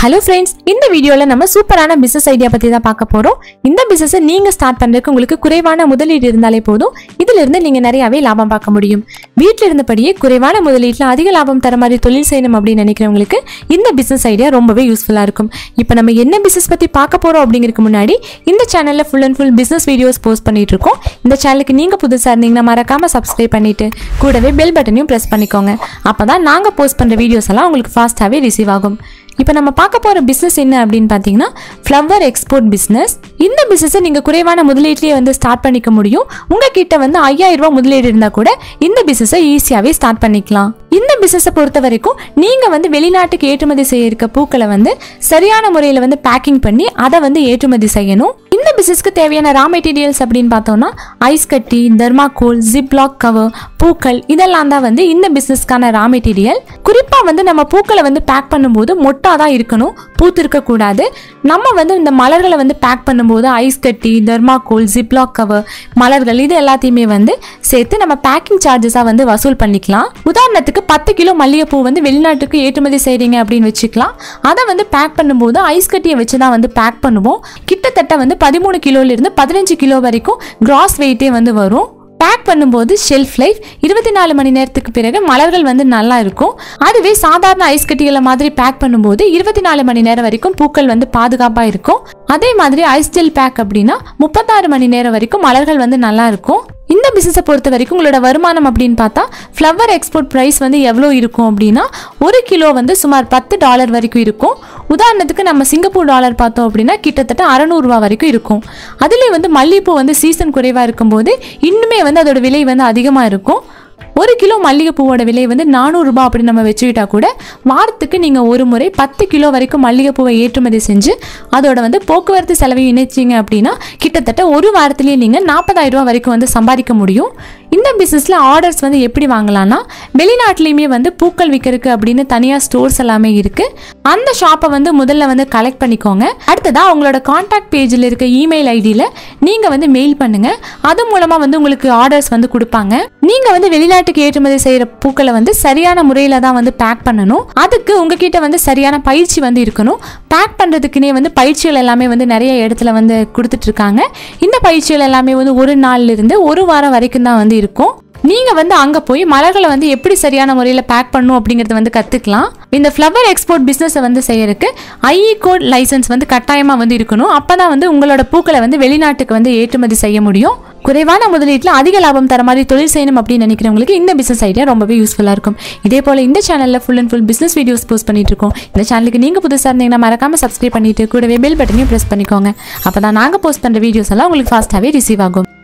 hello friends இந்த வீடியோல நம்ம சூப்பரான பிசினஸ் ஐடியா பத்தி தான் பார்க்க போறோம் இந்த பிசினஸ் நீங்க ஸ்டார்ட் பண்றதுக்கு உங்களுக்கு குறைவான முதலீடு இருந்தாலே போதும் இதுல இருந்து நீங்க நிறையவே லாபம் பார்க்க முடியும் வீட்ல இருந்தபடியே குறைவான முதலீட்டுல அதிக லாபம் தர மாதிரி தொழில் செய்யணும் அப்படின்னு நினைக்கிறவங்களுக்கு இந்த பிசினஸ் ஐடியா ரொம்பவே யூஸ்ஃபுல்லா இருக்கும் இப்போ நம்ம என்ன பிசினஸ் பத்தி பார்க்க போறோம் அப்படிங்கிறதுக்கு முன்னாடி இந்த சேனல்ல full and full business videos post பண்ணிட்டு இருக்கோம் இந்த சேனலுக்கு நீங்க புதுசா இருந்தீங்கன்னா மறக்காம சப்ஸ்கிரைப் பண்ணிட்டு கூடவே பெல் பட்டனையும் பிரஸ் பண்ணிக்கோங்க அப்பதான் நாங்க போஸ்ட் பண்ற வீடியோஸ் எல்லாம் உங்களுக்கு ஃபாஸ்ட்டாவே ரிசீவ் ஆகும் இப்போ நம்ம பார்க்க போகிற பிஸ்னஸ் என்ன அப்படின்னு பார்த்தீங்கன்னா ஃப்ளவர் எக்ஸ்போர்ட் பிஸ்னஸ் இந்த பிஸ்னஸை நீங்கள் குறைவான முதலீட்லேயே வந்து ஸ்டார்ட் பண்ணிக்க முடியும் உங்ககிட்ட வந்து ஐயாயிரம் ரூபாய் முதலீடு இருந்தால் கூட இந்த பிஸ்னஸை ஈஸியாகவே ஸ்டார்ட் பண்ணிக்கலாம் இந்த பிஸ்னஸை பொறுத்த வரைக்கும் நீங்கள் வந்து வெளிநாட்டுக்கு ஏற்றுமதி செய்ய இருக்க பூக்களை வந்து சரியான முறையில் வந்து பேக்கிங் பண்ணி அதை வந்து ஏற்றுமதி செய்யணும் இந்த பிசினஸ்க்கு தேவையான ரா மெட்டீரியல்ஸ் அப்படின்னு பார்த்தோம்னா ஐஸ் கட்டி தர்மாகோல் ஜிப்லாக் கவர் பூக்கள் இதெல்லாம் தான் வந்து இந்த பிசினஸ்க்கான ரா மெட்டீரியல் குறிப்பாக வந்து நம்ம பூக்களை வந்து பேக் பண்ணும்போது மொட்டாக தான் இருக்கணும் பூத்து இருக்கக்கூடாது நம்ம வந்து இந்த மலர்களை வந்து பேக் பண்ணும்போது ஐஸ் கட்டி தர்மாகோல் ஜிப்லாக் கவர் மலர்கள் இது எல்லாத்தையுமே வந்து சேர்த்து நம்ம பேக்கிங் சார்ஜஸாக வந்து வசூல் பண்ணிக்கலாம் உதாரணத்துக்கு பத்து கிலோ மல்லிகைப்பூ வந்து வெளிநாட்டுக்கு ஏற்றுமதி செய்கிறீங்க அப்படின்னு வச்சுக்கலாம் அதை வந்து பேக் பண்ணும்போது ஐஸ் கட்டியை வச்சு தான் வந்து பேக் பண்ணுவோம் கிட்டத்தட்ட வந்து பதிமூணு கிலோலேருந்து பதினஞ்சு கிலோ வரைக்கும் கிராஸ் வெயிட்டே வந்து வரும் பேக் பண்ணும்போது ஷெல்ஃப் லைஃப் இருபத்தி நாலு மணி நேரத்துக்கு பிறகு மலர்கள் வந்து நல்லா இருக்கும் அதுவே சாதாரண ஐஸ் கட்டிகளை மாதிரி பேக் பண்ணும்போது இருபத்தி நாலு மணி நேரம் வரைக்கும் பூக்கள் வந்து பாதுகாப்பாக இருக்கும் அதே மாதிரி ஐஸ் ஜெல் பேக் அப்படின்னா முப்பத்தாறு மணி நேரம் வரைக்கும் மலர்கள் வந்து நல்லா இருக்கும் இந்த பிசினஸை பொறுத்த வரைக்கும் உங்களோட வருமானம் அப்படின்னு பார்த்தா ஃப்ளவர் எக்ஸ்போர்ட் ப்ரைஸ் வந்து எவ்வளோ இருக்கும் அப்படின்னா ஒரு கிலோ வந்து சுமார் பத்து டாலர் வரைக்கும் இருக்கும் உதாரணத்துக்கு நம்ம சிங்கப்பூர் டாலர் பார்த்தோம் அப்படின்னா கிட்டத்தட்ட அறநூறுவா வரைக்கும் இருக்கும் அதுலேயே வந்து மல்லிகைப்பூ வந்து சீசன் குறைவாக இருக்கும்போது இன்னுமே வந்து அதோட விலை வந்து அதிகமாக இருக்கும் ஒரு கிலோ மல்லிகைப்பூவோட விலை வந்து நானூறுரூபா அப்படின்னு நம்ம வச்சுக்கிட்டா கூட வாரத்துக்கு நீங்கள் ஒரு முறை பத்து கிலோ வரைக்கும் மல்லிகைப்பூவை ஏற்றுமதி செஞ்சு அதோட வந்து போக்குவரத்து செலவையும் இணைச்சிங்க அப்படின்னா கிட்டத்தட்ட ஒரு வாரத்திலேயே நீங்கள் நாற்பதாயிரம் ரூபா வரைக்கும் வந்து சம்பாதிக்க முடியும் இந்த பிஸ்னஸில் ஆர்டர்ஸ் வந்து எப்படி வாங்கலாம்னா வெளிநாட்டிலையுமே வந்து பூக்கள் விற்கிறதுக்கு அப்படின்னு தனியாக ஸ்டோர்ஸ் எல்லாமே இருக்குது அந்த ஷாப்பை வந்து முதல்ல வந்து கலெக்ட் பண்ணிக்கோங்க அடுத்ததாக அவங்களோட காண்டாக்ட் பேஜில் இருக்க இமெயில் ஐடியில் நீங்கள் வந்து மெயில் பண்ணுங்கள் அது மூலமாக வந்து உங்களுக்கு ஆர்டர்ஸ் வந்து கொடுப்பாங்க நீங்கள் வந்து வெளிநாட்டுக்கு ஏற்றுமதி செய்கிற பூக்களை வந்து சரியான முறையில் தான் வந்து பேக் பண்ணணும் அதுக்கு உங்ககிட்ட வந்து சரியான பயிற்சி வந்து இருக்கணும் பேக் பண்ணுறதுக்குனே வந்து பயிற்சிகள் எல்லாமே வந்து நிறைய இடத்துல வந்து கொடுத்துட்ருக்காங்க இந்த பயிற்சிகள் எல்லாமே வந்து ஒரு நாள்ல இருந்து ஒரு வாரம் வரைக்கும் தான் வந்து இருக்கும் நீங்கள் வந்து அங்கே போய் மலர்களை வந்து எப்படி சரியான முறையில் பேக் பண்ணும் அப்படிங்கிறத வந்து கற்றுக்கலாம் இந்த ஃப்ளவர் எக்ஸ்போர்ட் பிஸ்னஸை வந்து செய்யறதுக்கு ஐஇ கோட் லைசன்ஸ் வந்து கட்டாயமாக வந்து இருக்கணும் அப்போ தான் வந்து உங்களோட பூக்களை வந்து வெளிநாட்டுக்கு வந்து ஏற்றுமதி செய்ய முடியும் குறைவான முதலீட்டில் அதிக லாபம் தர மாதிரி தொழில் செய்யணும் அப்படின்னு நினைக்கிறவங்களுக்கு இந்த பிசினஸ் ஐடியா ரொம்பவே யூஸ்ஃபுல்லாக இருக்கும் இதே போல் இந்த சேனலில் full and full business videos post பண்ணிட்டு இருக்கோம் இந்த சேனலுக்கு நீங்கள் புதுசாக இருந்தீங்கன்னா மறக்காம சப்ஸ்கிரைப் பண்ணிட்டு கூடவே பெல் பட்டனையும் ப்ரெஸ் பண்ணிக்கோங்க அப்போ தான் நாங்கள் போஸ்ட் பண்ணுற வீடியோஸ் எல்லாம் உங்களுக்கு ஃபாஸ்ட்டாகவே ரிசீவ் ஆகும்